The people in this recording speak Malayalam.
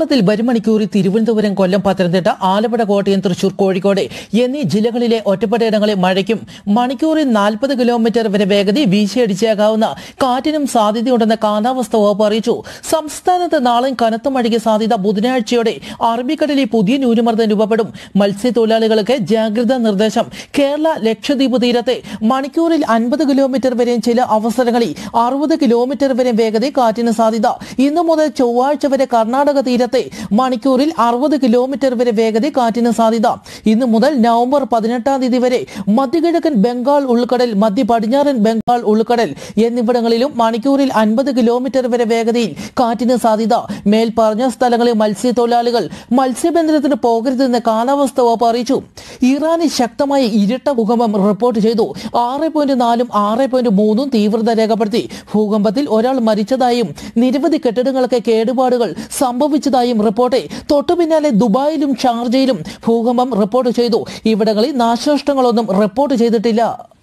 കേരളത്തിൽ വരും മണിക്കൂറിൽ തിരുവനന്തപുരം കൊല്ലം പത്തനംതിട്ട ആലപ്പുഴ കോട്ടയം തൃശൂർ കോഴിക്കോട് എന്നീ ജില്ലകളിലെ ഒറ്റപ്പെട്ടയിടങ്ങളിൽ മഴയ്ക്കും മണിക്കൂറിൽ നാൽപ്പത് കിലോമീറ്റർ വരെ വേഗതയിൽ വീശിയടിച്ചേക്കാവുന്ന കാറ്റിനും സാധ്യതയുണ്ടെന്ന് കാലാവസ്ഥാ വകുപ്പ് അറിയിച്ചു സംസ്ഥാനത്ത് നാളെയും കനത്ത മഴയ്ക്ക് സാധ്യത ബുധനാഴ്ചയോടെ അറബിക്കടലിൽ പുതിയ ന്യൂനമർദ്ദം രൂപപ്പെടും മത്സ്യത്തൊഴിലാളികൾക്ക് ജാഗ്രതാ നിർദ്ദേശം കേരള ലക്ഷദ്വീപ് തീരത്തെ മണിക്കൂറിൽ അൻപത് കിലോമീറ്റർ വരെയും ചില അവസരങ്ങളിൽ അറുപത് കിലോമീറ്റർ വരെ വേഗതയിൽ കാറ്റിന് സാധ്യത ഇന്നു മുതൽ ചൊവ്വാഴ്ച വരെ കർണാടക തീരത്തെ മണിക്കൂറിൽ അറുപത് കിലോമീറ്റർ വരെ വേഗതയിൽ കാറ്റിന് സാധ്യത ഇന്നു മുതൽ നവംബർ പതിനെട്ടാം തീയതി വരെ മധ്യകിഴക്കൻ ബംഗാൾ ഉൾക്കടൽ മധ്യ പടിഞ്ഞാറൻ ബംഗാൾ ഉൾക്കടൽ എന്നിവിടങ്ങളിലും മണിക്കൂറിൽ അൻപത് കിലോമീറ്റർ വരെ വേഗതയിൽ കാറ്റിന് സാധ്യത മേൽപ്പറഞ്ഞ സ്ഥലങ്ങളിൽ മത്സ്യത്തൊഴിലാളികൾ മത്സ്യബന്ധനത്തിന് പോകരുതെന്ന് കാലാവസ്ഥ വകുപ്പ് അറിയിച്ചു ഇറാനിൽ ശക്തമായ ഇരട്ട ഭൂകമ്പം റിപ്പോർട്ട് ചെയ്തു ആറ് പോയിന്റ് നാലും ആറ് പോയിന്റ് മൂന്നും തീവ്രത രേഖപ്പെടുത്തി ഭൂകമ്പത്തിൽ ഒരാൾ മരിച്ചതായും നിരവധി കെട്ടിടങ്ങൾക്ക് കേടുപാടുകൾ സംഭവിച്ചതായും റിപ്പോർട്ട് തൊട്ടു പിന്നാലെ ദുബായിലും ഷാർജയിലും ഭൂകമ്പം റിപ്പോർട്ട് ചെയ്തു ഇവിടങ്ങളിൽ നാശനഷ്ടങ്ങളൊന്നും റിപ്പോർട്ട് ചെയ്തിട്ടില്ല